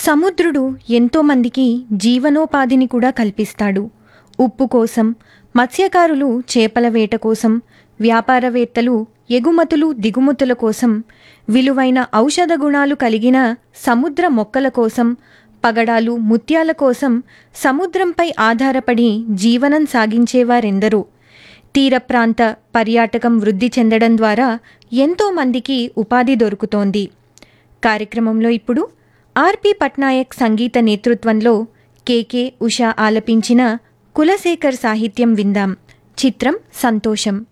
సముద్రుడు ఎంతోమందికి జీవనోపాధిని కూడా కల్పిస్తాడు ఉప్పు కోసం మత్స్యకారులు చేపల వేట కోసం వ్యాపారవేత్తలు ఎగుమతులు దిగుమతుల కోసం విలువైన ఔషధ గుణాలు కలిగిన సముద్ర మొక్కల కోసం పగడాలు ముత్యాల కోసం సముద్రంపై ఆధారపడి జీవనం సాగించేవారెందరో తీర ప్రాంత పర్యాటకం వృద్ధి చెందడం ద్వారా ఎంతో మందికి ఉపాధి దొరుకుతోంది కార్యక్రమంలో ఇప్పుడు ఆర్పి పట్నాయక్ సంగీత నేతృత్వంలో కెకే ఉషా ఆలపించిన కులశేఖర్ సాహిత్యం విందాం చిత్రం సంతోషం